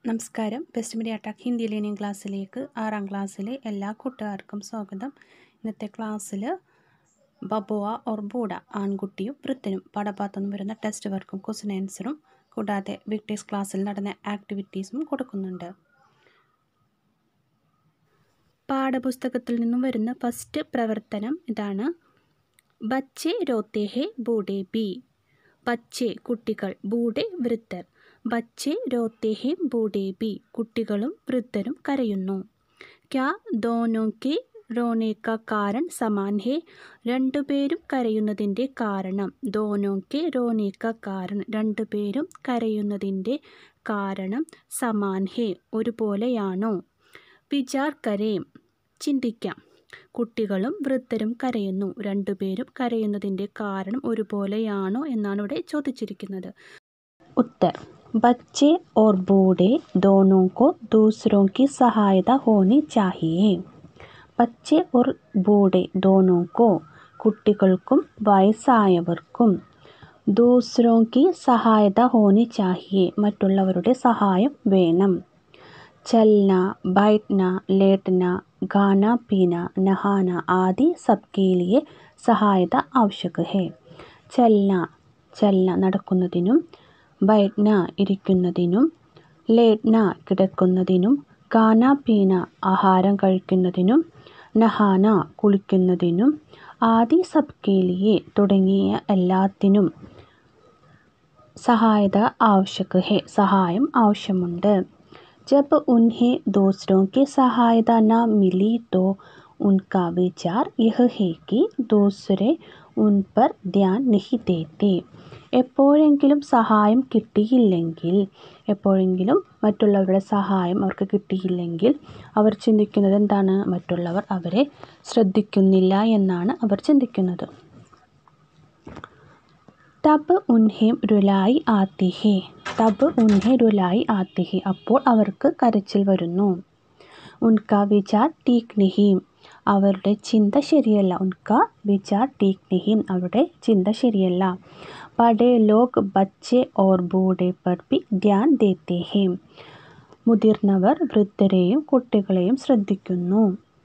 നമസ്കാരം best media attack Hindi learning ക്ലാസ്സിലേക്ക് ആറാം ക്ലാസ്സിലെ എല്ലാ കൂട്ടുകാർക്കും സ്വാഗതം ഇന്നത്തെ ക്ലാസ്സിൽ ബബുവ ഓർ ബൂഡ ആൺകുട്ടിയും വൃദ്ധനും പാഠഭാഗത്തുനിന്ന് വരുന്ന ടെസ്റ്റ് വർക്കും ക്വസ്റ്റൻ ആൻസറും കൂടാതെ വിക്ടേഴ്സ് ക്ലാസ്സിൽ നടന്ന ആക്ടിവിറ്റീസും കൊടുക്കുന്നുണ്ട് പാഠപുസ്തകത്തിൽ നിന്നും വരുന്ന ഫസ്റ്റ് പ്രവർത്തനം ഇതാണ് ബച്ചെ രോത്തെ ഹെ ബൂഡെ ബി ബച്ചെ കുട്ടികൾ ബൂഡെ വൃദ്ധർ ബച്ചെ രോത്തെ ഹെ ബൂഡെ ബി കുട്ടികളും വൃദ്ധരും കരയുന്നു ക്യാ ദോനോ കെ റോനെ കാ കാരൺ സമാൻ ഹെ രണ്ടുപേരും കരയുന്നതിൻ്റെ കാരണം ദോനോ കെ റോനെ കാ കാരൺ രണ്ടുപേരും കരയുന്നതിൻ്റെ കാരണം സമാൻ ഹെ ഒരുപോലെയാണോ വിചാർ കരേം ചിന്തിക്കാം കുട്ടികളും വൃദ്ധരും കരയുന്നു രണ്ടുപേരും കരയുന്നതിൻ്റെ കാരണം ഒരുപോലെയാണോ എന്നാണ് ഇവിടെ ചോദിച്ചിരിക്കുന്നത് ഉത്തർ बच्चे और बूढ़े दोनों को दूसरों की सहायता होनी चाहिए ബച്ചെ ഓർ ബൂഡെ ദോനോക്കോ കുട്ടികൾക്കും വയസ്സായവർക്കും ദൂസരോങ്കി സഹായത ഹോനി ചാഹിയെ മറ്റുള്ളവരുടെ സഹായം വേണം ചൽന ബൈഠന ലേട്ടന ഗാന പീന നഹാന ആദി സബ്കെ ലിയെ സഹായത ആവശ്യക ഹേ ചൽന ചൽന നടക്കുന്നതിനും ബൈഠന ഇരിക്കുന്നതിനും ലേട്ന കിടക്കുന്നതിനും ഗാന പീന ആഹാരം കഴിക്കുന്നതിനും നഹാന കുളിക്കുന്നതിനും ആദി സബ്കേലിയെ തുടങ്ങിയ എല്ലാത്തിനും സഹായത ആവശ്യക ഹെ സഹായം ആവശ്യമുണ്ട് जब उन्हें दूसरों की सहायता न मिली तो उनका विचार यह है कि दूसरे उन पर ध्यान नहीं देते എപ്പോഴെങ്കിലും സഹായം കിട്ടിയില്ലെങ്കിൽ എപ്പോഴെങ്കിലും മറ്റുള്ളവരുടെ സഹായം അവർക്ക് കിട്ടിയില്ലെങ്കിൽ അവർ ചിന്തിക്കുന്നത് എന്താണ് മറ്റുള്ളവർ അവരെ ശ്രദ്ധിക്കുന്നില്ല എന്നാണ് അവർ ചിന്തിക്കുന്നത് തബ് ഉൻഹേം രുലായി ആത്തി ഹേ തബ് ഉൻഹെ രുലായി ആത്തി ഹേ അപ്പോൾ അവർക്ക് കരച്ചിൽ വരുന്നു ഉൻക വിചാർ ടീക് നിഹീം അവരുടെ ചിന്ത ശരിയല്ല ഉൻക വിചാർ ടീക് നിഹീം അവരുടെ ചിന്ത ശരിയല്ല ബഡേ ലോഗ് ബച്ചെ ഓർ ബൂഡെ പർ ബി ധ്യാൻ ദേത്തെ ഹേ മുതിർന്നവർ വൃദ്ധരെയും കുട്ടികളെയും ശ്രദ്ധിക്കുന്നു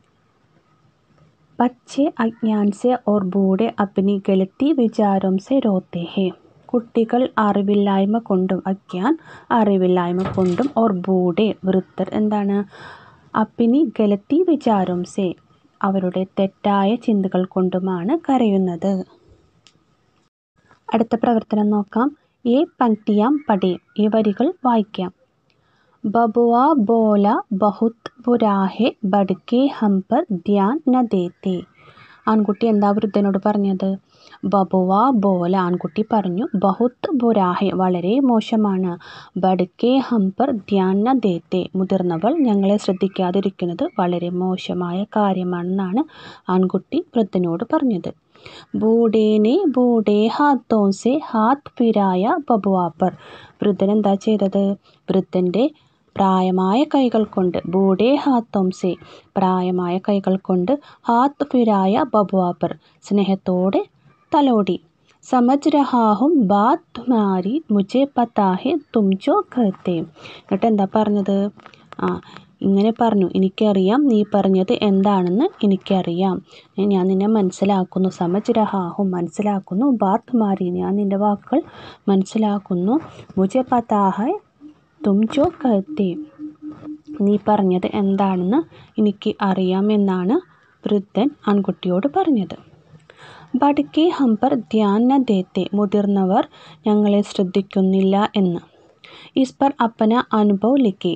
बच्चे अज्ञान से और बूढ़े अपनी गलती विचारों से रोते हैं കുട്ടികൾ അറിവില്ലായ്മ കൊണ്ടും അജ്ഞാൻ അറിവില്ലായ്മ കൊണ്ടും ഓർ ബൂഡെ വൃദ്ധർ എന്താണ് അപ്പിനി ഗലത്തി വിചാരം സെ അവരുടെ തെറ്റായ ചിന്തകൾ കൊണ്ടുമാണ് കരയുന്നത് അടുത്ത പ്രവർത്തനം നോക്കാം ഏ പങ്ക്തിയാം പടേ ഈ വരികൾ വായിക്കാം ബബുവ ബോല ബഹുത് ബുരാഹെ ബഡ്കെ ഹം പർ ധ്യാൻ ന ദേത്തെ ആൺകുട്ടി എന്താ വൃദ്ധനോട് പറഞ്ഞത് ബബുവ ബോല ആൺകുട്ടി പറഞ്ഞു ബഹുത് ബുരാഹെ വളരെ മോശമാണ് ബഡ്കെ ഹം പർ ധ്യാൻ ന ദേത്തെ മുതിർന്നവൾ ഞങ്ങളെ ശ്രദ്ധിക്കാതിരിക്കുന്നത് വളരെ മോശമായ കാര്യമാണെന്നാണ് ആൺകുട്ടി വൃദ്ധനോട് പറഞ്ഞത് ബൂഡേനെ ബൂഡേ ഹാത്തോസെ ഹാത്ത് ഫിരായ ബബുവാപ്പർ വൃദ്ധൻ എന്താ ചെയ്തത് വൃദ്ധൻ്റെ പ്രായമായ കൈകൾ കൊണ്ട് ബൂഡേ ഹാത്തോംസെ പ്രായമായ കൈകൾ കൊണ്ട് ഹാത്ത് ഫിരായ ബബുവാപ്പർ സ്നേഹത്തോടെ തലോടി സമജ് രഹാഹും ബാത് തുമാരി മുജെ പത്താഹെ തും ജോ ഖത്തെ എന്നിട്ട് എന്താ പറഞ്ഞത് ആ ഇങ്ങനെ പറഞ്ഞു എനിക്കറിയാം നീ പറഞ്ഞത് എന്താണെന്ന് എനിക്കറിയാം ഞാൻ നിന്നെ മനസ്സിലാക്കുന്നു സമജ് രഹാഹും മനസ്സിലാക്കുന്നു ബാത്ത് മാറി ഞാൻ നിൻ്റെ വാക്കുകൾ മനസ്സിലാക്കുന്നു മുജെ പത്താഹെ തും ജോ കഹത്തെ നീ പറഞ്ഞത് എന്താണെന്ന് എനിക്ക് അറിയാമെന്നാണ് വൃദ്ധൻ ആൺകുട്ടിയോട് പറഞ്ഞത് ബഡ്കെ ഹംപർ ധ്യാൻ ന ദേത്തെ മുതിർന്നവർ ഞങ്ങളെ ശ്രദ്ധിക്കുന്നില്ല എന്ന് ഇസ് പർ അപ്പന അനുഭവ് ലിഖെ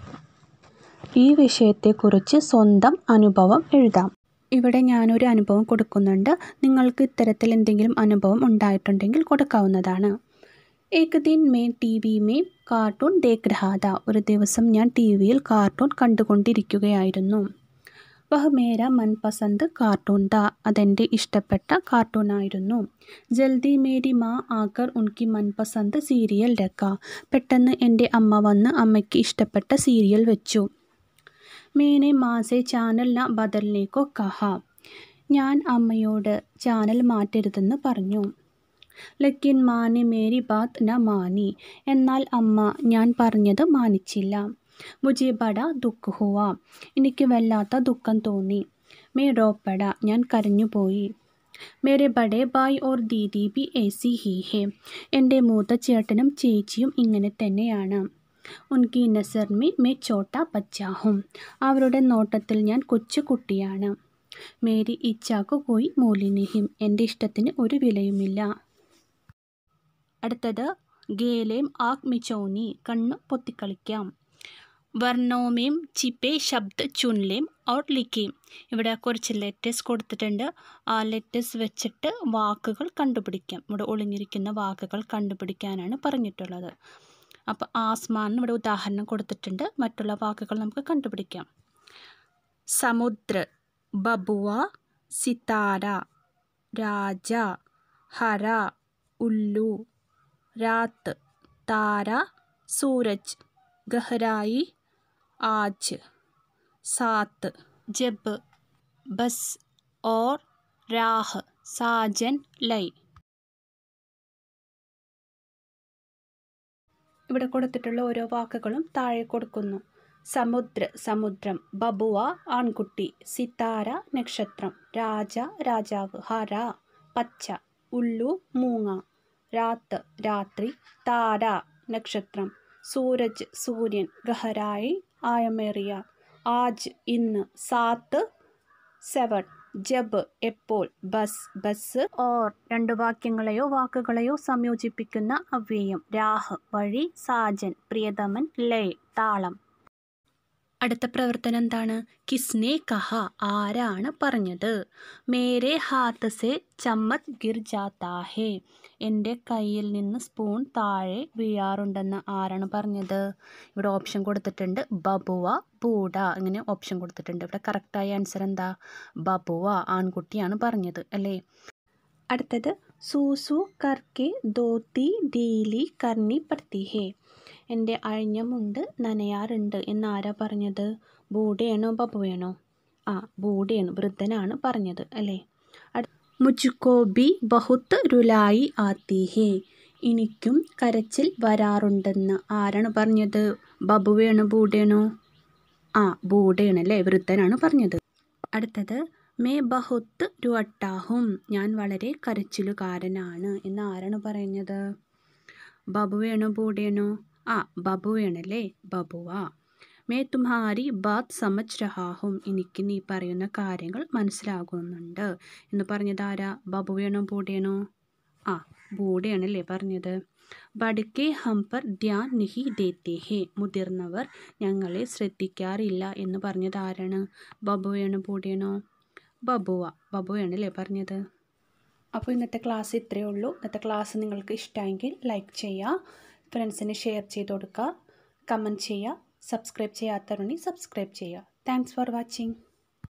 ഈ വിഷയത്തെക്കുറിച്ച് സ്വന്തം അനുഭവം എഴുതാം ഇവിടെ ഞാനൊരു അനുഭവം കൊടുക്കുന്നുണ്ട് നിങ്ങൾക്ക് ഇത്തരത്തിൽ എന്തെങ്കിലും അനുഭവം ഉണ്ടായിട്ടുണ്ടെങ്കിൽ കൊടുക്കാവുന്നതാണ് ഏക് ദിൻ മേ ടി വി മേ കാർട്ടൂൺ ദേഖ് രഹാദ ഒരു ദിവസം ഞാൻ ടി വിയിൽ കാർട്ടൂൺ കണ്ടുകൊണ്ടിരിക്കുകയായിരുന്നു വഹ് മേര മൻപസന്ത് കാർട്ടൂൺ ദ അതെൻ്റെ ഇഷ്ടപ്പെട്ട കാർട്ടൂണായിരുന്നു ജൽദി മേരി മാ ആകർ ഉൻകി മൻപസന്ത് സീരിയൽ രക്ക പെട്ടെന്ന് എൻ്റെ അമ്മ വന്ന് അമ്മയ്ക്ക് ഇഷ്ടപ്പെട്ട സീരിയൽ വെച്ചു മേനെ മാസെ ചാനൽ ന ബദലിനേക്കോ കഹ ഞാൻ അമ്മയോട് ചാനൽ മാറ്റരുതെന്ന് പറഞ്ഞു ലക്കിൻ മാനെ മേരി ബാത്ത് ന മാനി എന്നാൽ അമ്മ ഞാൻ പറഞ്ഞത് മാനിച്ചില്ല മുജെ ബഡ ദുഃഖ് ഹുവ എനിക്ക് വല്ലാത്ത ദുഃഖം തോന്നി മേ റോപ്പട ഞാൻ കരഞ്ഞുപോയി മേരെ ബഡേ ബായ് ഓർ ദീദി ബി ഏസി ഹി ഹേ എൻ്റെ മൂത്ത ചേട്ടനും ചേച്ചിയും ഇങ്ങനെ തന്നെയാണ് ഉൻകി നസർ മേ മേ ചോട്ട ബച്ചാഹും അവരുടെ നോട്ടത്തിൽ ഞാൻ കൊച്ചു കുട്ടിയാണ് മേരി ഇച്ചാക്കു പോയി മൂലിനിഹിം എൻ്റെ ഇഷ്ടത്തിന് ഒരു വിലയുമില്ല അടുത്തത് ഗേലേം ആഗ് മിച്ചോനി കണ്ണ് പൊത്തിക്കളിക്കാം വർണ്ണോമേം ചിപ്പേ ശബ്ദ ചുൻലേം ഔർ ലിക്കേം ഇവിടെ കുറച്ച് ലെറ്റേഴ്സ് കൊടുത്തിട്ടുണ്ട് ആ ലെറ്റേഴ്സ് വെച്ചിട്ട് വാക്കുകൾ കണ്ടുപിടിക്കാം ഇവിടെ ഒളിഞ്ഞിരിക്കുന്ന വാക്കുകൾ കണ്ടുപിടിക്കാനാണ് പറഞ്ഞിട്ടുള്ളത് അപ്പോൾ ആസ്മാൻ ഇവിടെ ഉദാഹരണം കൊടുത്തിട്ടുണ്ട് മറ്റുള്ള വാക്കുകൾ നമുക്ക് കണ്ടുപിടിക്കാം സമുദ്ര ബബുവ സിതാര രാജ ഹര ഉല്ലു രാത്ത് താര സൂരജ് ഗഹരായി ആജ് സാത്ത് ജബ് ബസ് ഓർ രാഹ് സാജൻ ലൈ ഇവിടെ കൊടുത്തിട്ടുള്ള ഓരോ വാക്കുകളും താഴെ കൊടുക്കുന്നു സമുദ്ര സമുദ്രം ബബുവ ആൺകുട്ടി സിത്താര നക്ഷത്രം രാജ രാജാവ് ഹര പച്ച ഉല്ലു മൂങ്ങ രാത്ത് രാത്രി താര നക്ഷത്രം സൂരജ് സൂര്യൻ ഗഹരായി ആയമേറിയ ആജ് ഇന്ന് സാത്ത് സെവൻ ജബ് എപ്പോൾ ബസ് ബസ് ഓർ രണ്ട് വാക്യങ്ങളെയോ വാക്കുകളെയോ സംയോജിപ്പിക്കുന്ന അവ്യയം രാഹ് വഴി സാജൻ പ്രിയതമൻ ലേ താളം അടുത്ത പ്രവർത്തനം എന്താണ് കിസ്നെ കഹ ആരാണ് പറഞ്ഞത് മേരെ ഹാത്ത് സെ ചമ്മത് ഗിർ ജാത്താ ഹേ എൻ്റെ കയ്യിൽ നിന്ന് സ്പൂൺ താഴെ വീഴാറുണ്ടെന്ന് ആരാണ് പറഞ്ഞത് ഇവിടെ ഓപ്ഷൻ കൊടുത്തിട്ടുണ്ട് ബബുവ ബൂഡ ഇങ്ങനെ ഓപ്ഷൻ കൊടുത്തിട്ടുണ്ട് ഇവിടെ കറക്റ്റായ ആൻസർ എന്താ ബബുവ ആൺകുട്ടിയാണ് പറഞ്ഞത് അല്ലേ അടുത്തത് സൂസു കർക്കെ ദോത്തി ഡീലി കർണി പർത്തി ഹേ എൻ്റെ അഴിഞ്ഞ മുണ്ട് നനയാറുണ്ട് എന്നാരാ പറഞ്ഞത് ബൂഡയാണോ ബബുവാണോ ആ ബൂഡയാണ് വൃദ്ധനാണ് പറഞ്ഞത് അല്ലേ മുജുക്കോ ബി ബഹുത്ത് രുലായി ആത്തി ഹേ എനിക്കും കരച്ചിൽ വരാറുണ്ടെന്ന് ആരാണ് പറഞ്ഞത് ബബുവയാണോ ബൂഡയാണോ ആ ബൂഡയാണ് അല്ലേ വൃദ്ധനാണ് പറഞ്ഞത് അടുത്തത് മേ ബഹുത്ത് രുവട്ടാഹും ഞാൻ വളരെ കരച്ചിലുകാരനാണ് എന്ന് ആരാണ് പറയുന്നത് ബബുവയാണോ ബൂഡയാണോ ആ ബബുവാണല്ലേ ബബുവ മേ തുമ്ഹാരി ബാത് സമജ് രഹാഹും എനിക്ക് നീ പറയുന്ന കാര്യങ്ങൾ മനസ്സിലാകുന്നുണ്ട് എന്ന് പറഞ്ഞത് ആരാ ബബുവാണോ ബൂഡയാണോ ആ ബൂഡയാണല്ലേ പറഞ്ഞത് ബടുക്കെ ഹം പർ ധ്യാൻ നിഹി ദേത്തെ ഹേ മുതിർന്നവർ ഞങ്ങളെ ശ്രദ്ധിക്കാറില്ല എന്ന് പറഞ്ഞത് ആരാണ് ബബുവാണോ ബൂഡയാണോ ബബുവ ബബുവാണല്ലേ പറഞ്ഞത് അപ്പോൾ ഇന്നത്തെ ക്ലാസ് ഇത്രയേ ഉള്ളൂ ഇന്നത്തെ ക്ലാസ് നിങ്ങൾക്ക് ഇഷ്ടമെങ്കിൽ ലൈക്ക് ചെയ്യുക ഫ്രണ്ട്സിന് ഷെയർ ചെയ്ത് കൊടുക്കുക കമൻറ്റ് ചെയ്യുക സബ്സ്ക്രൈബ് ചെയ്യാത്തവരുണ്ടെങ്കിൽ സബ്സ്ക്രൈബ് ചെയ്യുക താങ്ക്സ് ഫോർ വാച്ചിങ്